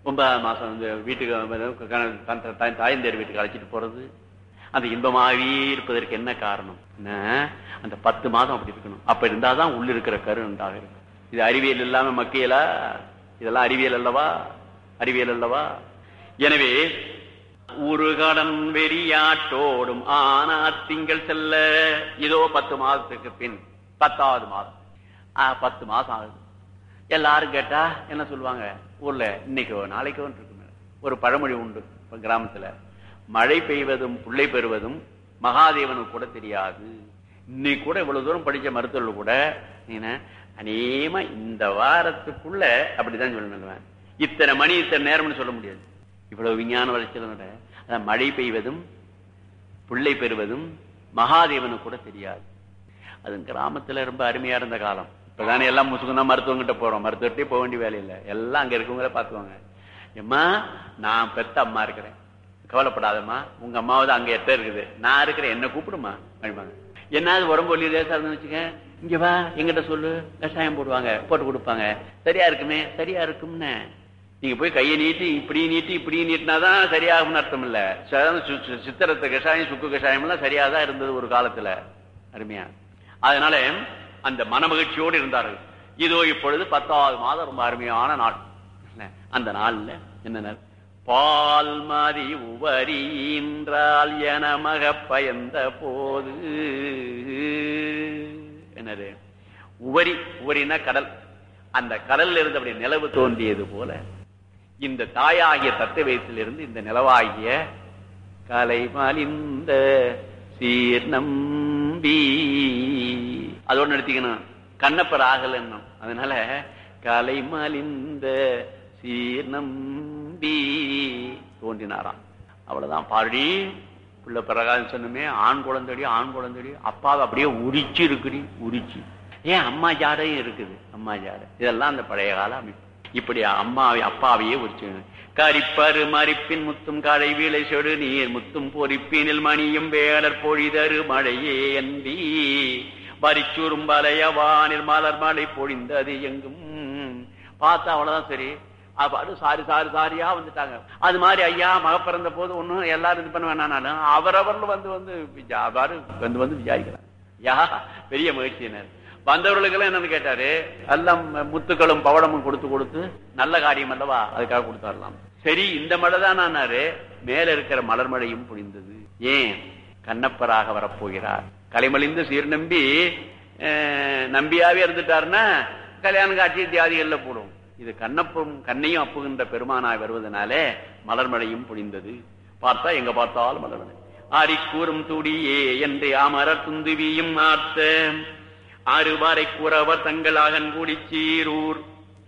ஒன்பதாம் மாசம் வந்து வீட்டுக்கு கண- தன் தன் தாயந்தேர் வீட்டுக்கு அழைச்சிட்டு போறது அந்த இன்பமாகவே இருப்பதற்கு என்ன காரணம் என்ன? அந்த பத்து மாதம் அப்படி இருக்கணும் அப்ப இருந்தாதான் உள்ள இருக்கிற கரு நன்றாக இருக்கும் இது அறிவியல் இல்லாம மக்கியலா இதெல்லாம் அறிவியல் அல்லவா அறிவியல் அல்லவா எனவே ஒரு கடன் வெறியாட்டோடும் ஆனா திங்கள் செல்ல இதோ பத்து மாதத்துக்கு பின் பத்தாவது மாதம் ஆ, பத்து மாசம் ஆகுது எல்லாரும் கேட்டா என்ன சொல்லுவாங்க ஊர்ல இன்னைக்கோ நாளைக்கோ இருக்கு ஒரு பழமொழி உண்டு இப்ப கிராமத்துல மழை பெய்வதும் புள்ளை பெறுவதும் மகாதேவனுக்கு கூட தெரியாது இன்னைக்கு கூட இவ்வளவு தூரம் படிச்ச மருத்துவர்கள் கூட என்ன அநேகமா இந்த வாரத்துக்குள்ள அப்படிதான் சொல்லணும் இத்தனை மணி இத்தனை நேரம்னு சொல்ல முடியாது இவ்வளவு விஞ்ஞான வளர்ச்சியில கூட அதான் மழை பெய்வதும் பிள்ளை பெறுவதும் மகாதேவனுக்கு கூட தெரியாது அது கிராமத்துல ரொம்ப அருமையா இருந்த காலம் இப்பதானே எல்லாம் முசுகுனா மருத்துவங்கிட்ட போறோம் மருத்துவர்கிட்டே போக வேண்டிய வேலை இல்லை எல்லாம் அங்க இருக்கவங்கள பாத்துவாங்க எம்மா நான் பெத்த அம்மா இருக்கிறேன் கவலைப்படாதம்மா உங்க அம்மாவது அங்க எட்ட இருக்குது நான் இருக்கிறேன் என்ன கூப்பிடுமா அப்படிம்பாங்க என்னாவது உடம்பு வலி லேசா இருந்து வச்சுக்க இங்க வா எங்கிட்ட சொல்லு கஷாயம் போடுவாங்க போட்டு கொடுப்பாங்க சரியா இருக்குமே சரியா இருக்கும்னு நீங்க போய் கையை நீட்டி இப்படி நீட்டி இப்படி நீட்டினாதான் சரியாகும்னு அர்த்தம் இல்ல சாதாரண சு- சு- சித்திரத்தை கஷாயம் சுக்கு கஷாயம் எல்லாம் சரியா தான் இருந்தது ஒரு காலத்துல அருமையா அதனால அந்த மனமகிழ்ச்சியோடு இருந்தார்கள் இதோ இப்பொழுது பத்தாவது மாதம் ரொம்ப அருமையான நாள் என்ன? அந்த நாள்ல என்ன நாள்? பால் மதி உவரின்றால் என மக பயந்த போது என்னது உவரி உவரினா கடல் அந்த கடல்ல இருந்து அப்படி நிலவு தோன்றியது போல இந்த தாயாகிய தத்துவத்திலிருந்து இந்த நிலவாகிய கலை மலிந்த சீர் நம்பி அதோட நிறுத்திக்கணும் கண்ணப்பர் ஆகல் என்னும் அதனால கலை மலிந்த சீர் நம்பி தோன்றினாராம் அவ்வளவுதான் பாடி பிள்ளை பிரகாசம் சொன்னமே ஆண் குழந்தைடி ஆண் குழந்தைடி அப்பாவை அப்படியே உரிச்சு இருக்குடி உரிச்சு ஏன் அம்மா ஜாடையும் இருக்குது அம்மா ஜாடை இதெல்லாம் அந்த பழைய கால அமைப்பு இப்படி அம்மாவை அப்பாவையே உரிச்சு கரிப்பரு மறிப்பின் முத்தும் காடை வீளை சொடு நீர் முத்தும் பொறிப்பினில் மணியும் வேடர் பொழிதரு மழையே என்பி வரிச்சூரும் வலைய வானில் மலர் மழை பொழிந்தது எங்கும் பார்த்தா அவ்வளவுதான் சரி அப்பாடு சாரி சாரி சாரியா வந்துட்டாங்க அது மாதிரி ஐயா மக பிறந்த போது ஒண்ணும் எல்லாரும் இது பண்ண வேணாலும் அவரவர்கள் வந்து வந்து விஜா- அவ்வாறு வந்து வந்து விசாரிக்கிறாங்க யா பெரிய மகிழ்ச்சியினர் வந்தவர்களுக்கெல்லாம் என்னன்னு கேட்டாரு எல்லாம் முத்துக்களும் பவளமும் கொடுத்து கொடுத்து நல்ல காரியம் அல்லவா அதுக்காக கொடுத்தாரலாம் சரி இந்த மழை தானாரு மேல இருக்கிற மலர் மழையும் பொழிந்தது ஏன் கண்ணப்பராக வரப்போகிறார் கலைமலிந்து சீர் நம்பி அஹ், நம்பியாவே இருந்துட்டாருன்னா கல்யாண காட்சி தியாதிகள்ல போடும் இது கண்ணப்பும் கண்ணையும் அப்புகின்ற பெருமானாய் வருவதனாலே மலர் மழையும் பொழிந்தது பார்த்தா எங்க பார்த்தாலும் மலர் மழை ஆரி கூறும் துடியே என்று அமரர் துந்துவியும் ஆர்த்த அறுவரை கூறவர் தங்களாகன் கூடி சீரூர்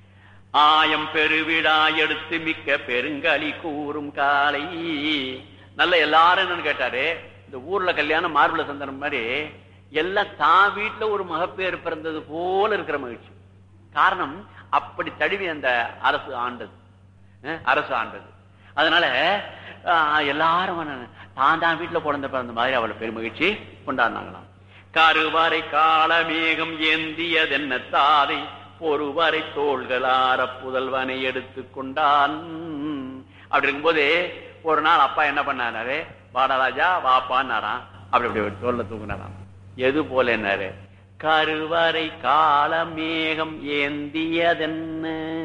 ஆயம் பெருவிழா எடுத்து மிக்க பெருங்களி கூறும் காலை நல்ல எல்லாரும் என்னன்னு கேட்டாரு இந்த ஊர்ல கல்யாணம் மார்புல சந்தனம் மாதிரி எல்லாம் தான் வீட்டுல ஒரு மகப்பேறு பிறந்தது போல இருக்கிற மகிழ்ச்சி காரணம் அப்படி தழுவி அந்த அரசு ஆண்டது அஹ், அரசு ஆண்டது அதனால ஆஹ், எல்லாரும் என்ன- தான் தான் வீட்டுல குழந்தை பிறந்த மாதிரி அவளை பெருமகிழ்ச்சி கொண்டாடினாங்களாம் கருவறை காலமேகம் ஏந்தியதென்ன தாதை பொறுவரை தோள்களார புதல்வனை எடுத்து கொண்டான் அப்படி இருக்கும்போது ஒரு நாள் அப்பா என்ன பண்ணாரு வாடராஜா வாப்பான்னாராம் அப்படி அப்படி தோல்ல தூக்குனாராம் எது போல என்னாரு கருவறை காலமேகம் ஏந்தியதென்ன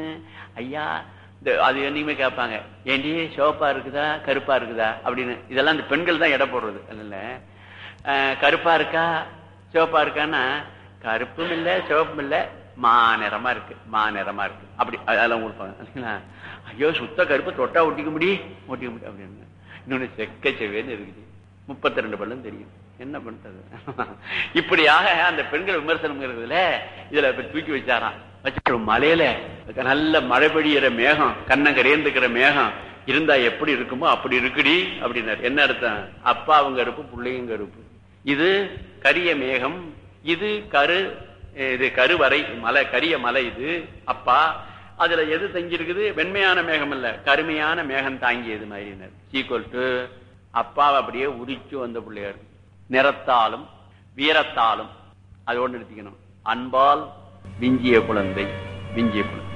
ஐயா இந்த அது என்னைக்குமே கேட்பாங்க ஏண்டி சிவப்பா இருக்குதா கருப்பா இருக்குதா அப்படின்னு இதெல்லாம் இந்த பெண்கள் தான் எடை போடுறது அதனால அஹ், கருப்பா இருக்கா சிவப்பா இருக்கான்னா கருப்பும் இல்ல சிவப்பும் இல்ல மாநிறமா இருக்கு மாநிறமா இருக்கு அப்படி அதெல்லாம் கொடுப்பாங்க சரிங்களா? ஐயோ சுத்த கருப்பு தொட்டா ஒட்டிக்க முடி ஒட்டிக்க முடி அப்படின்னு இன்னொன்னு செக்க செவேன்னு இருக்குது முப்பத்தி ரெண்டு பல்லும் தெரியும் என்ன பண்றது இப்படியாக அந்த பெண்கள் விமர்சனம் இருக்குதுல இதுல இப்ப தூக்கி வச்சாராம் வச்சு மலையில நல்ல மழை பெய்யுற மேகம் கண்ணங்கரேந்துக்கிற மேகம் இருந்தா எப்படி இருக்குமோ அப்படி இருக்குடி அப்படின்னாரு என்ன அர்த்தம் அப்பாவும் கருப்பு பிள்ளையும் கருப்பு இது கரிய மேகம் இது கரு இது கருவறை மலை கரிய மலை இது அப்பா அதுல எது தங்கியிருக்குது வெண்மையான மேகம் இல்ல கருமையான மேகம் தாங்கியது மாதிரினர் சீக்வல் டு அப்பாவை அப்படியே உரிச்சு வந்த பிள்ளையார் நிறத்தாலும் வீரத்தாலும் அதோடு நிறுத்திக்கணும் அன்பால் விஞ்சிய குழந்தை விஞ்சிய குழந்தை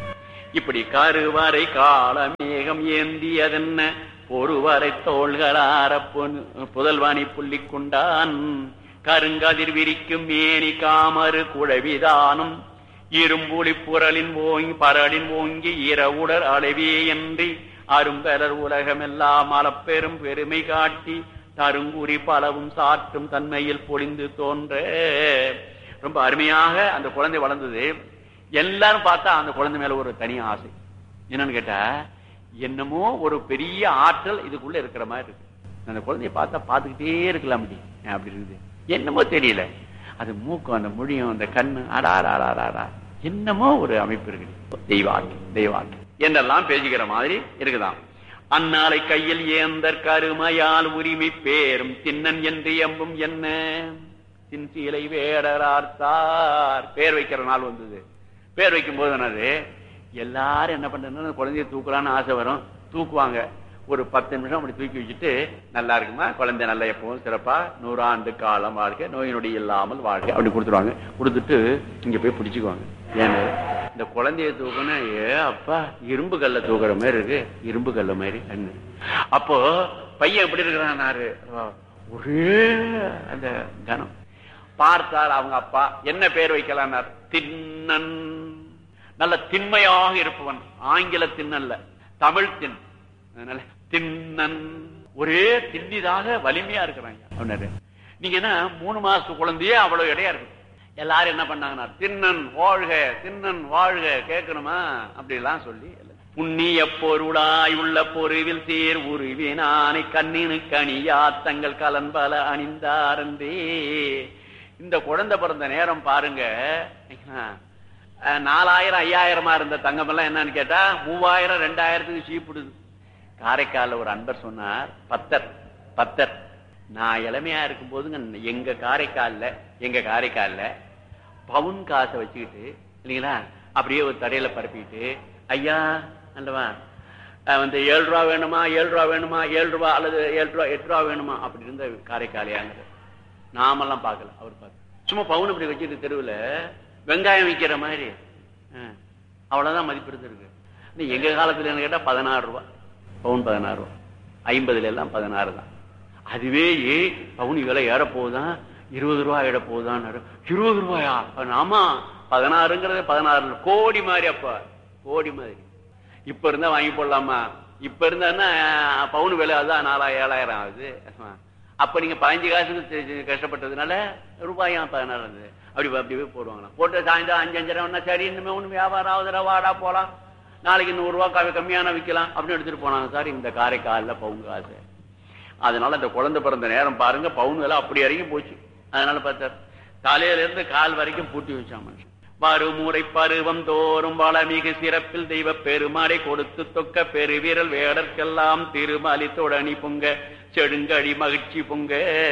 இப்படி கருவறை காலமேகம் ஏந்தியதென்ன பொறுவரை தோள்களார புதல்வாணி புள்ளிக் கொண்டான் கருங்கதிர் விரிக்கும் மேனி காமறு குழவிதானும் இரும்புலி புரளின் ஓங்கி பரளின் ஓங்கி இரவுடர் அளவே என்று அரும்பெறர் உலகமெல்லாம் அளப்பெரும் பெருமை காட்டி தருங்குறி பலவும் சாற்றும் தன்மையில் பொழிந்து தோன்ற ரொம்ப அருமையாக அந்த குழந்தை வளர்ந்தது எல்லாரும் பார்த்தா அந்த குழந்தை மேல ஒரு தனி ஆசை என்னன்னு கேட்டா என்னமோ ஒரு பெரிய ஆற்றல் இதுக்குள்ள இருக்கிற மாதிரி இருக்கு அந்த குழந்தைய பார்த்தா பார்த்துக்கிட்டே இருக்கலாம் அப்படி அப்படி இருக்குது என்னமோ தெரியல அது மூக்கம் அந்த மொழியும் அந்த கண்ணு அடாடாடாடா என்னமோ ஒரு அமைப்பு இருக்குது தெய்வாக்கி தெய்வாக்கி என்றெல்லாம் பேசிக்கிற மாதிரி இருக்குதாம் அந்நாளை கையில் ஏந்தர் கருமையால் உரிமை பேரும் தின்னன் என்று எம்பும் என்ன சின்சீலை வேடரார்த்தார் பேர் வைக்கிற நாள் வந்தது பேர் வைக்கும் போது என்னது எல்லாரும் என்ன பண்றது குழந்தைய தூக்கலான்னு ஆசை வரும் தூக்குவாங்க ஒரு பத்து நிமிஷம் அப்படி தூக்கி வச்சுட்டு நல்லா இருக்குமா குழந்தை நல்லா எப்பவும் சிறப்பா நூறாண்டு காலம் வாழ்க நோய் நொடி இல்லாமல் வாழ்க அப்படி கொடுத்துருவாங்க கொடுத்துட்டு இங்க போய் பிடிச்சுக்குவாங்க ஏன்னு இந்த குழந்தைய தூக்கணும் ஏ அப்பா இரும்பு கல்ல தூக்குற மாதிரி இருக்கு இரும்பு கல்ல மாதிரி அண்ணு அப்போ பையன் எப்படி இருக்கிறான் ஒரே அந்த கனம் பார்த்தார் அவங்க அப்பா என்ன பேர் வைக்கலான்னார் தின்னன் நல்ல திண்மையாக இருப்பவன் ஆங்கில தின்னல்ல தமிழ் தின் அதனால தின்னன் ஒரே தின்னிதாக வலிமையா இருக்கிறாங்க அவனாரு நீங்க என்ன மூணு மாசத்து குழந்தையே அவ்வளவு இடையா இருக்கு எல்லாரும் என்ன பண்ணாங்கன்னா தின்னன் வாழ்க தின்னன் வாழ்க கேட்கணுமா அப்படி எல்லாம் சொல்லி புண்ணிய பொருளாய் உள்ள பொருவில் சேர் உருவினானை கண்ணினு கனியா தங்கள் கலன்பல அணிந்தாரந்தே இந்த குழந்தை பிறந்த நேரம் பாருங்க நாலாயிரம் ஐயாயிரமா இருந்த தங்கம் எல்லாம் என்னன்னு கேட்டா மூவாயிரம் ரெண்டாயிரத்துக்கு சீப்பிடுது காரைக்கால ஒரு அன்பர் சொன்னார் பத்தர் பத்தர் நான் இளமையா இருக்கும் போதுங்க எங்க காரைக்கால்ல எங்க காரைக்கால்ல பவுன் காசை வச்சுக்கிட்டு இல்லைங்களா அப்படியே ஒரு தடையில பரப்பிட்டு ஐயா அல்லவா வந்து ஏழு ரூபா வேணுமா ஏழு ரூபா வேணுமா ஏழு ரூபா அல்லது ஏழு ரூபா எட்டு ரூபா வேணுமா அப்படி இருந்த காரைக்காலையாங்க நாமெல்லாம் பார்க்கல அவர் பார்த்து சும்மா பவுன் இப்படி வச்சுட்டு தெருவில் வெங்காயம் விற்கிற மாதிரி அவ்வளவுதான் மதிப்பு இருந்திருக்கு எங்க காலத்துல என்ன கேட்டா பதினாறு ரூபா பவுன் பதினாறு ரூபா ஐம்பதுல எல்லாம் பதினாறு தான் அதுவே ஏ பவுன் விலை ஏற போகுதான் இருபது ரூபா ஏற போகுதான் இருபது ரூபாயா ஆமா பதினாறுங்கிறது பதினாறு கோடி மாதிரி அப்ப கோடி மாதிரி இப்ப இருந்தா வாங்கி போடலாமா இப்ப இருந்தா பவுன் விலை அதுதான் நாலாயிரம் ஏழாயிரம் ஆகுது அப்ப நீங்க பதினஞ்சு காசுக்கு கஷ்டப்பட்டதுனால ரூபாயும் பதினாறு இருந்தது அப்படி அப்படி போடுவாங்களாம் போட்டு சாயந்தரம் அஞ்சு அஞ்சரை சரி இனிமே ஒண்ணு வியாபாரம் ஆகுதுடா வாடா போலாம் நாளைக்கு நூறு ரூபா கம்மியான விற்கலாம் அப்படின்னு எடுத்துட்டு போனாங்க சார் இந்த காரைக்காலில் பவுன் காசு அதனால இந்த குழந்தை பிறந்த நேரம் பாருங்க பவுன் விலை அப்படி இறங்கி போச்சு அதனால பார்த்தார் தலையில இருந்து கால் வரைக்கும் பூட்டி வச்சான் மனுஷன் மறுமுறை பருவம் தோறும் வளமிகு சிறப்பில் தெய்வ பெருமாறை கொடுத்து தொக்க பெருவீரல் வேடற்கெல்லாம் திருமலி தொடனி பொங்க செடுங்கடி மகிழ்ச்சி பொங்க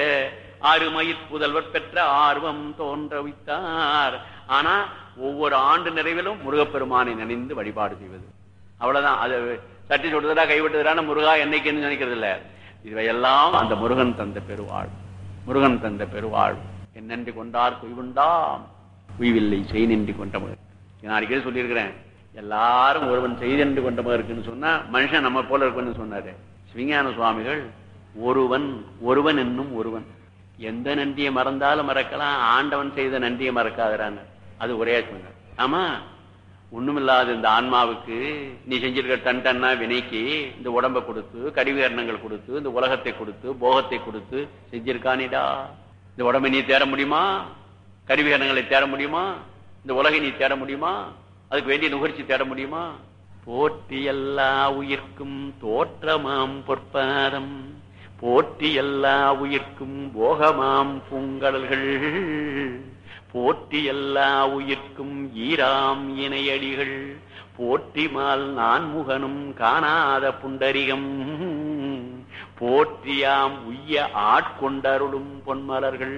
அருமயிற் புதல்வர் பெற்ற ஆர்வம் தோன்ற வைத்தார் ஆனா ஒவ்வொரு ஆண்டு நிறைவிலும் முருகப்பெருமானை நினைந்து வழிபாடு செய்வது அவ்வளவுதான் அது சட்டி சுடுதலா கைவிட்டதுடான முருகா என்னைக்குன்னு நினைக்கிறது இல்ல இவையெல்லாம் அந்த முருகன் தந்த பெருவாழ் முருகன் தந்த பெருவாழ் என்னென்று கொண்டார் குய்வுண்டாம் குய்வில்லை செய் நின்று கொண்ட மகன் நான் அடிக்கடி சொல்லியிருக்கிறேன் எல்லாரும் ஒருவன் செய்தென்று கொண்ட மகன் இருக்குன்னு சொன்னா மனுஷன் நம்ம போல இருக்குன்னு சொன்னாரு சிவஞான சுவாமிகள் ஒருவன் ஒருவன் என்னும் ஒருவன் எந்த நன்றியை மறந்தாலும் மறக்கலாம் ஆண்டவன் செய்த நன்றியை மறக்காதராங்க அது ஒரே சொன்னார் ஆமா ஒண்ணுமில்லாத இந்த ஆன்மாவுக்கு நீ செஞ்சிருக்க டன் டன்னா வினைக்கு இந்த உடம்ப கொடுத்து கடிவகரணங்கள் கொடுத்து இந்த உலகத்தை கொடுத்து போகத்தை கொடுத்து செஞ்சிருக்கானிடா இந்த உடம்பை நீ தேட முடியுமா கருவிகரணங்களை தேட முடியுமா இந்த உலகை நீ தேட முடியுமா அதுக்கு வேண்டிய நுகர்ச்சி தேட முடியுமா போற்றி எல்லா உயிர்க்கும் தோற்றமாம் பொற்பாதம் போற்றி எல்லா உயிர்க்கும் போகமாம் பூங்கடல்கள் போற்றி எல்லா உயிர்க்கும் ஈராம் இணையடிகள் போற்றிமால் நான் முகனும் காணாத புண்டரிகம் போற்றியாம் உய்ய ஆட்கொண்டருளும் பொன்மலர்கள்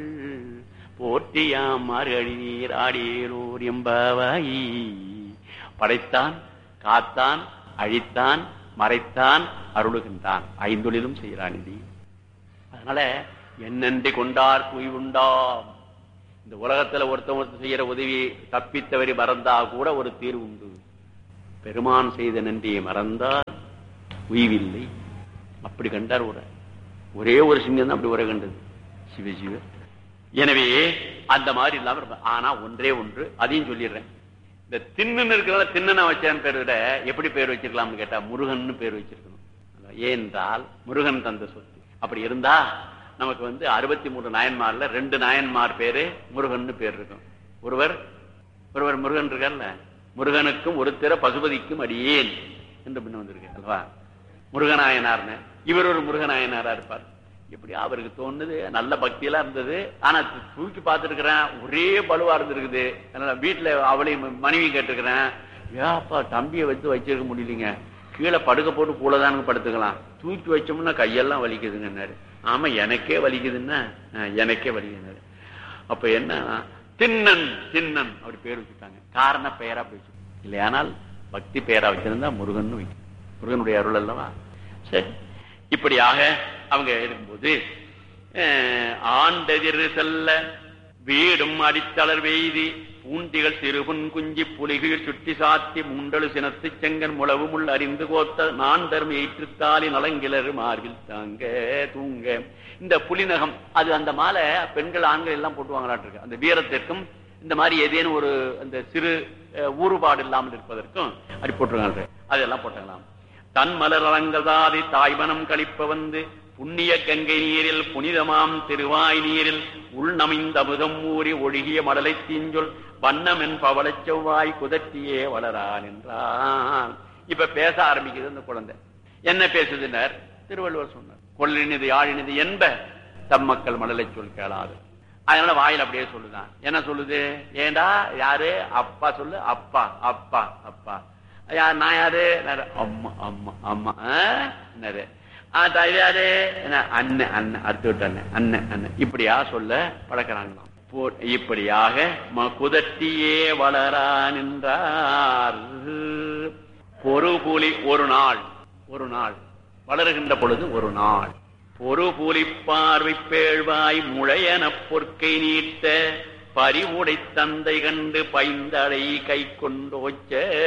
போற்றியாம் மார்கழி நீர் ஆடியேரோர் எம்பாவாயி படைத்தான் காத்தான் அழித்தான் மறைத்தான் அருளுகின்றான் ஐந்தொழிலும் செய்கிறான் இது அதனால என்னென்று கொண்டார் குய்வுண்டாம் இந்த உலகத்துல ஒருத்தன் ஒருத்தர் செய்யற உதவி தப்பித்தவரி மறந்தா கூட ஒரு தீர்வு உண்டு பெருமான் செய்த நன்றியை மறந்தால் உய்வில்லை அப்படி கண்டார் ஒரு ஒரே ஒரு சிங்கம் தான் அப்படி உரை கண்டது சிவ சிவ எனவே அந்த மாதிரி இல்லாம இருப்ப- ஆனா ஒன்றே ஒன்று அதையும் சொல்லிடுறேன் இந்த திண்ணுன்னு இருக்கிறத திண்ணனை வச்சான் பேர் விட எப்படி பேர் வச்சிருக்கலாம்னு கேட்டா முருகன்னு பேர் வச்சிருக்கணும் ஏனென்றால் முருகன் தந்த சொத்து அப்படி இருந்தா நமக்கு வந்து அறுபத்தி மூணு நாயன்மார்ல ரெண்டு நாயன்மார் பேரு முருகன்னு பேர் இருக்கும் ஒருவர் ஒருவர் முருகன் இருக்கார்ல முருகனுக்கும் ஒருத்தர பசுபதிக்கும் அடியேன் என்று பின்ன வந்திருக்கு அல்லவா முருகநாயனார்னு இவர் ஒரு முருகநாயனாரா இருப்பார் எப்படி அவருக்கு தோணுது நல்ல பக்தியெல்லாம் இருந்தது ஆனா து- தூக்கி பார்த்துருக்கிறேன் ஒரே பலுவா இருந்திருக்குது அதனால வீட்டுல அவளையும் மனைவி கேட்டிருக்கிறேன் ஏப்பா தம்பியை வச்சு வச்சிருக்க முடியலீங்க கீழே படுக்க போட்டு கூடதானுங்க படுத்துக்கலாம் தூக்கி வச்சோம்னா கையெல்லாம் வலிக்குதுங்கன்னாரு ஆமா எனக்கே வலிக்குதுன்னா "ஆ, எனக்கே வலிக்குதுன்னாரு அப்ப என்ன திண்ணன் திண்ணன் அப்படி பேர் வச்சுட்டாங்க காரண பெயரா அப்படி வச்சு இல்லையானால் பக்தி பெயரா வச்சிருந்தா முருகன் வைக்கும் முருகனுடைய அருள் அல்லவா சரி இப்படியாக அவங்க இருக்கும்போது அஹ், ஆண்டெதிர் செல்ல வீடும் அடித்தளர் வெய்தி பூண்டிகள் சிறுபுன் குஞ்சி புலிகள் சுட்டி சாத்தி முண்டலு சினத்து செங்கன் முளவு முள் அறிந்து கோத்த நான் தரும் ஏற்றுத்தாலி நலங்கிலர் மார்பில் தாங்க தூங்க இந்த புலிநகம் அது அந்த மாலை பெண்கள் ஆண்கள் எல்லாம் போட்டுவாங்களாட்டு இருக்கு அந்த வீரத்திற்கும் இந்த மாதிரி ஏதேனும் ஒரு அந்த சிறு அஹ், ஊறுபாடு இல்லாமல் இருப்பதற்கும் அப்படி போட்டிருக்காங்க அதெல்லாம் போட்டலாம் தன் மலர் அலங்கதாதி தாய்மனம் கழிப்ப வந்து புண்ணிய கங்கை நீரில் புனிதமாம் திருவாய் நீரில் உள்நமிந்த அமுதம் ஊறி ஒழுகிய மடலை தீஞ்சொல் வண்ணமென் பவளச் செவ்வாய் குதட்டியே வளரான் என்றான் இப்ப பேச ஆரம்பிக்குது அந்த குழந்தை என்ன பேசுதுனர் திருவள்ளுவர் சொன்னார் கொள்ளினிது யாழினிது என்ப தம் மக்கள் மடலை சொல் கேளாது அதனால வாயில் அப்படியே சொல்லுதான் என்ன சொல்லுது ஏண்டா யாரு அப்பா சொல்லு அப்பா அப்பா அப்பா யார் நான் யாரு நான் அம்மா அம்மா அம்மா ஆ? என்னது ஆ, தா- இது யாரு என்ன அண்ணன் அண்ணன் அடுத்து விட்டு அண்ணன் அண்ணன் அண்ணன் இப்படியா சொல்ல பழக்கிறாங்களாம் போ- இப்படியாக ம- குதட்டியே வளரான் என்றார் பொறுபுலி ஒரு நாள் ஒரு நாள் வளருகின்ற பொழுது ஒரு நாள் பொறுபுலி பார்வை பேழ்வாய் முளையன பொற்கை நீட்ட பறிவுடை தந்தை கண்டு பைந்தடை கை கொண்டோச்ச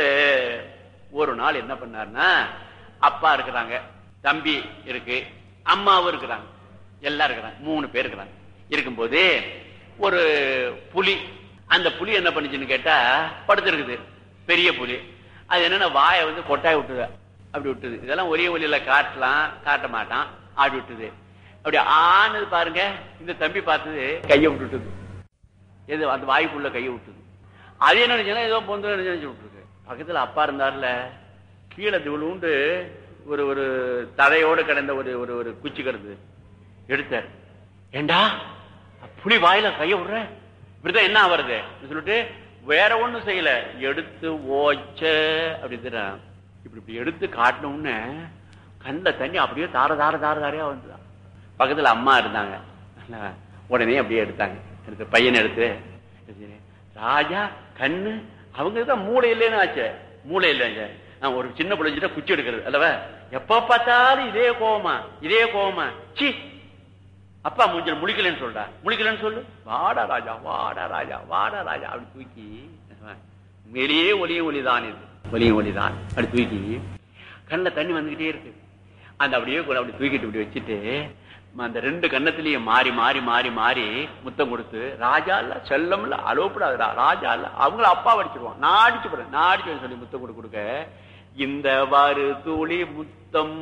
ஒரு நாள் என்ன பண்ணாருன்னா அப்பா இருக்கிறாங்க தம்பி இருக்கு அம்மாவும் இருக்கிறாங்க எல்லாம் இருக்கிறாங்க மூணு பேர் இருக்கிறாங்க இருக்கும்போது ஒரு புலி அந்த புலி என்ன பண்ணுச்சுன்னு கேட்டா படுத்திருக்குது பெரிய புலி அது என்னன்னா வாயை வந்து கொட்டாய் விட்டுது அப்படி விட்டுது இதெல்லாம் ஒரே ஒலியில காட்டலாம் காட்ட மாட்டான் ஆடி விட்டுது அப்படி ஆனது பாருங்க இந்த தம்பி பார்த்தது கையை விட்டுட்டுது எது அந்த வாய்க்குள்ள கையை விட்டுது அது என்ன நினைச்சுன்னா ஏதோ பொந்து நினைச்சு விட்டுருக்கு பக்கத்துல அப்பா இருந்தார்ல கீழே விழுந்து ஒரு ஒரு தடையோடு கிடந்த ஒரு ஒரு ஒரு குச்சி கிடந்தது எடுத்தார் ஏண்டா புலி வாயில கைய விடுற இப்படிதான் என்ன வருது சொல்லிட்டு வேற ஒண்ணும் செய்யல எடுத்து ஓச்ச அப்படி திட்டுறான். இப்படி இப்படி எடுத்து காட்டின உடனே கண்ணுல தண்ணி அப்படியே தார தார தார தாரையா வந்துதான் பக்கத்துல அம்மா இருந்தாங்க உடனே அப்படியே எடுத்தாங்க எடுத்து பையனை எடுத்து எடுத்து, ராஜா கண்ணு அவங்க தான் மூளை இல்லைன்னு ஆச்சு மூளை இல்லைங்க நான் ஒரு சின்ன பிள்ளைஞ்சிட்ட குச்சி எடுக்கிறது அல்லவா எப்ப பார்த்தாலும் இதே கோவமா இதே கோவமா சி அப்பா மூஞ்சல் முழிக்கலன்னு சொல்றா முழிக்கலன்னு சொல்லு வாடா ராஜா வாடா ராஜா வாடா ராஜா அப்படி தூக்கி மேலேயே ஒலியும் ஒலிதான் இது ஒலியும் ஒலிதான் அப்படி தூக்கி கண்ணில் தண்ணி வந்துகிட்டே இருக்கு அந்த அப்படியே கூட அப்படி தூக்கிட்டு இப்படி வச்சுட்டு அந்த ரெண்டு கன்னத்திலையும் மாறி மாறி மாறி மாறி முத்தம் கொடுத்து ராஜா இல்ல செல்லம் இல்ல அலோப்படாதுடா ராஜா இல்ல அவங்கள அப்பா அடிச்சிருவான் நான் அடிச்சு போறேன் நான் அடிச்சு சொல்லி முத்தம் கொடுக்க கொடுக்க இந்த வாரு துளி முத்தம்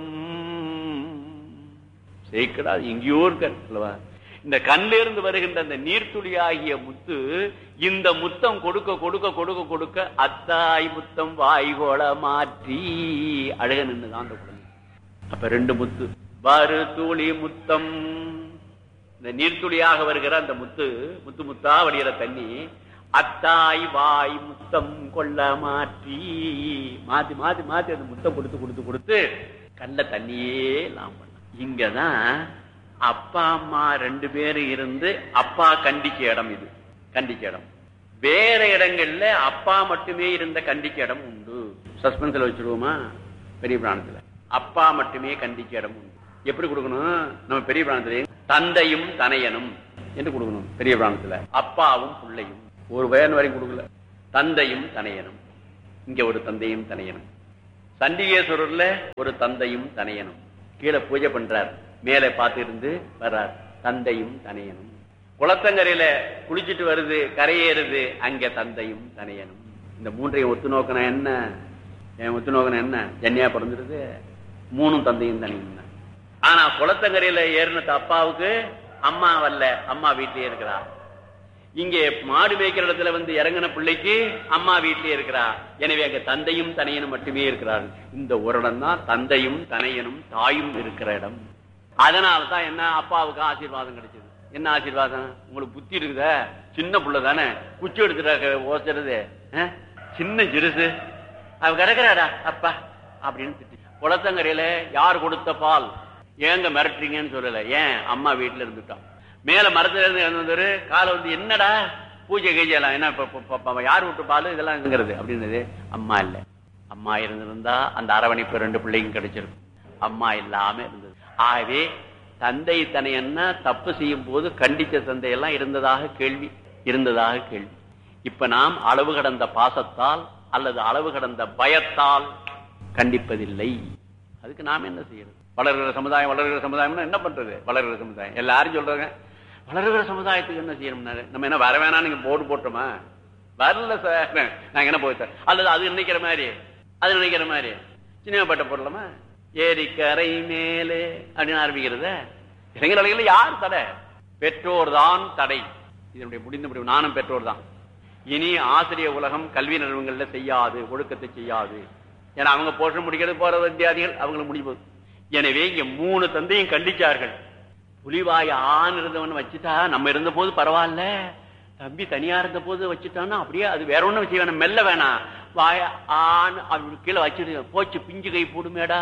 சேர்க்கிறாது எங்கேயோ இருக்கார் அல்லவா இந்த கண்ணில இருந்து வருகின்ற அந்த நீர்த்துளி ஆகிய முத்து இந்த முத்தம் கொடுக்க கொடுக்க கொடுக்க கொடுக்க அத்தாய் முத்தம் வாய்கோள மாற்றி அழக நின்னுதான் அந்த குழந்தை அப்ப ரெண்டு முத்து வரு துளி முத்தம் இந்த நீர்த்துளியாக வருகிற அந்த முத்து முத்து முத்தா வடிகிற தண்ணி அத்தாய் வாய் முத்தம் கொள்ள மாற்றி மாத்தி மாத்தி மாத்தி அந்த முத்தம் கொடுத்து கொடுத்து கொடுத்து கல்ல தண்ணியே எல்லாம் பண்ண இங்கதான் அப்பா அம்மா ரெண்டு பேரும் இருந்து அப்பா கண்டிச்ச இடம் இது கண்டிச்ச இடம் வேற இடங்கள்ல அப்பா மட்டுமே இருந்த கண்டிச்ச இடம் உண்டு சஸ்பென்ஸ்ல வச்சிருவோமா பெரிய பிராணத்துல அப்பா மட்டுமே கண்டிச்ச இடம் உண்டு எப்படி கொடுக்கணும் நம்ம பெரிய பிராணத்துல தந்தையும் தனையனும் என்று கொடுக்கணும் பெரிய பிராணத்துல அப்பாவும் பிள்ளையும் ஒரு வயன் வரைக்கும் கொடுக்கல தந்தையும் தனையனும் இங்க ஒரு தந்தையும் தனையனும் சண்டிகேஸ்வரர்ல ஒரு தந்தையும் தனையனும் கீழே பூஜை பண்றார் மேலே பார்த்து இருந்து வர்றார் தந்தையும் தனையனும் குளத்தங்கரையில குளிச்சிட்டு வருது கரையேறுது அங்க தந்தையும் தனையனும் இந்த மூன்றையும் ஒத்து நோக்கினா என்ன என் ஒத்து நோக்கினா என்ன ஜன்னியா பிறந்துருது மூணும் தந்தையும் தனையும் தான் ஆனா குளத்தங்கரையில ஏறினது அப்பாவுக்கு அம்மா வரல அம்மா வீட்டிலேயே இருக்கிறா இங்கே மாடு மேய்க்கிற இடத்துல வந்து இறங்கின பிள்ளைக்கு அம்மா வீட்டிலேயே இருக்கிறா எனவே அங்க தந்தையும் தனையனும் மட்டுமே இருக்கிறார்கள் இந்த ஒரு இடம் தான் தந்தையும் தனையனும் தாயும் இருக்கிற இடம் அதனால தான் என்ன அப்பாவுக்கு ஆசீர்வாதம் கிடைச்சது என்ன ஆசீர்வாதம் உங்களுக்கு புத்தி இருக்குதா சின்ன புள்ள தானே குச்சி எடுத்துட்டா ஓசுறது அஹ்? சின்ன சிறுசு அவ கிடக்குறாடா அப்பா அப்படின்னு திட்டி குளத்தங்கரையில யார் கொடுத்த பால் ஏங்க மிரட்டுறீங்கன்னு சொல்லல ஏன் அம்மா வீட்டுல இருந்துட்டான் மேல மரத்துல இருந்து இறந்தவரு காலை வந்து என்னடா பூஜை கீஜெல்லாம் என்ன இப்ப- இப்ப- இப்ப யார் விட்டு பால் இதெல்லாம் எங்கிறது அப்படின்னது அம்மா இல்ல அம்மா இருந்திருந்தா அந்த அரவணைப்பு ரெண்டு பிள்ளைக்கும் கிடைச்சிருக்கும் அம்மா இல்லாம இருந்தது ஆகவே தந்தை தனையன்னா தப்பு செய்யும் போது கண்டிச்ச தந்தை எல்லாம் இருந்ததாக கேள்வி இருந்ததாக கேள்வி இப்ப நாம் அளவு கடந்த பாசத்தால் அல்லது அளவு கடந்த பயத்தால் கண்டிப்பதில்லை அதுக்கு நாம் என்ன செய்யறது வளர்கிற சமுதாயம் வளர்கிற சமுதாயம்னா என்ன பண்றது வளர்கிற சமுதாயம் எல்லாரும் சொல்றாங்க வளர்கிற சமுதாயத்துக்கு என்ன செய்யணும்னாரு நம்ம என்ன வர வேணாம் நீங்க போர்டு போட்டோமா வரல சார் நாங்க என்ன போய் சார் அல்லது அது நினைக்கிற மாதிரி அது நினைக்கிற மாதிரி சினிமாப்பட்ட போடலாமா ஏரிக்கரை மேலே அப்படின்னு ஆரம்பிக்கிறத இளைஞர் அலைகள் யார் தடை பெற்றோர் தான் தடை இதனுடைய முடிந்த முடிவு நானும் பெற்றோர் தான் இனி ஆசிரியர் உலகம் கல்வி நிறுவனங்கள்ல செய்யாது ஒழுக்கத்தை செய்யாது ஏன்னா அவங்க போஷ முடிக்கிறது போற வித்தியாதிகள் அவங்களுக்கு முடிவு எனவே இங்க மூணு தந்தையும் கண்டிச்சார்கள் புலிவாய் ஆண் இருந்தவன் வச்சுட்டா நம்ம இருந்த போது பரவாயில்ல தம்பி தனியா இருந்த போது வச்சுட்டான்னா அப்படியே அது வேற ஒண்ணும் வச்சு வேணாம் மெல்ல வேணாம் வாய ஆண் அப்படி கீழே வச்சிரு போச்சு பிஞ்சு கை போடுமேடா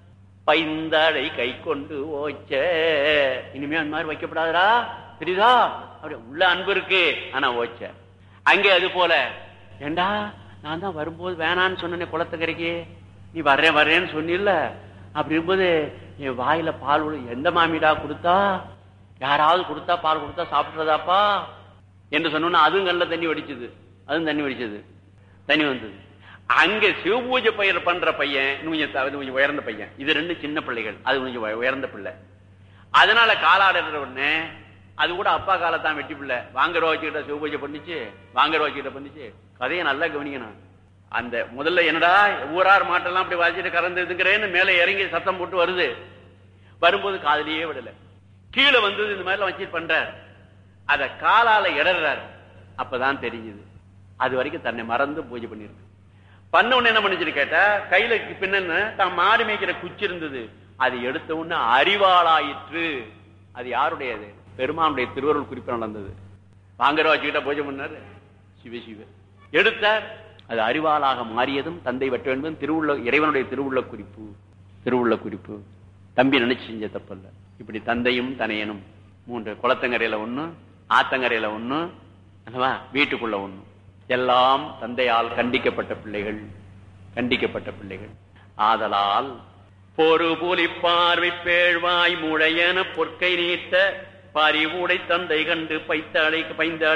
பைந்தாடை கை கொண்டு ஓச்ச இனிமே அந்த மாதிரி வைக்கப்படாதடா தெரியுதா அப்படி உள்ள அன்பு இருக்கு ஆனா ஓச்ச அங்கே அது போல ஏண்டா நான் தான் வரும்போது வேணான்னு சொன்னேனே குளத்துக்கரைக்கு நீ வர்றேன் வர்றேன்னு சொன்னில்ல அப்படி இருக்கும்போது என் வாயில பால் விழு- எந்த மாமிடா கொடுத்தா யாராவது கொடுத்தா பால் கொடுத்தா சாப்பிடுறதாப்பா என்று சொன்னோன்னா அதுவும் கண்ணில் தண்ணி வடிச்சது அதுவும் தண்ணி வடிச்சது தண்ணி வந்தது அங்க சிவபூஜை பயிர் பண்ற பையன் இன்னும் கொஞ்சம் த- இது கொஞ்சம் உயர்ந்த பையன் இது ரெண்டு சின்ன பிள்ளைகள் அது கொஞ்சம் உய- உயர்ந்த பிள்ளை அதனால காலாடுற உடனே அது கூட அப்பா காலத்தான் வெட்டி பிள்ளை வாங்குற வச்சுக்கிட்ட சிவபூஜை பண்ணிச்சு வாங்குற வச்சுக்கிட்ட பண்ணிச்சு கதையை நல்லா கவனிக்கணும் அந்த முதல்ல என்னடா ஊரார் மாட்டெல்லாம் அப்படி வச்சுட்டு கறந்துதுங்கிறேன்னு மேலே இறங்கி சத்தம் போட்டு வருது வரும்போது காதலியே விடல கீழே வந்தது இந்த மாதிரிலாம் வச்சு பண்றார் அத காலால இடறார் அப்பதான் தெரிஞ்சது அது வரைக்கும் தன்னை மறந்து பூஜை பண்ணிருக்கு பண்ண உடனே என்ன பண்ணிச்சுன்னு கேட்டா கையில பின்ன தான் மாடு மேய்க்கிற குச்சி இருந்தது அது எடுத்த உடனே அறிவாளாயிற்று அது யாருடையது பெருமானுடைய திருவருள் குறிப்பு நடந்தது வாங்குற வச்சுக்கிட்ட பூஜை பண்ணாரு சிவ சிவ எடுத்தார் அது அறிவாளாக மாறியதும் தந்தை வெட்ட வேண்டும் திருவுள்ள இறைவனுடைய திருவுள்ள குறிப்பு திருவுள்ள குறிப்பு தம்பி நினைச்சு செஞ்ச தப்பல்ல இப்படி தந்தையும் தனையனும் மூன்று குளத்தங்கரையில ஒண்ணு ஆத்தங்கரையில ஒண்ணு அல்லவா வீட்டுக்குள்ள ஒண்ணு எல்லாம் தந்தையால் கண்டிக்கப்பட்ட பிள்ளைகள் கண்டிக்கப்பட்ட பிள்ளைகள் ஆதலால் பொறு புலி பார்வை பேழ்வாய் முழையன பொற்கை நீட்ட பறிவுடை தந்தை கண்டு பைத்த அழைக்க பைந்த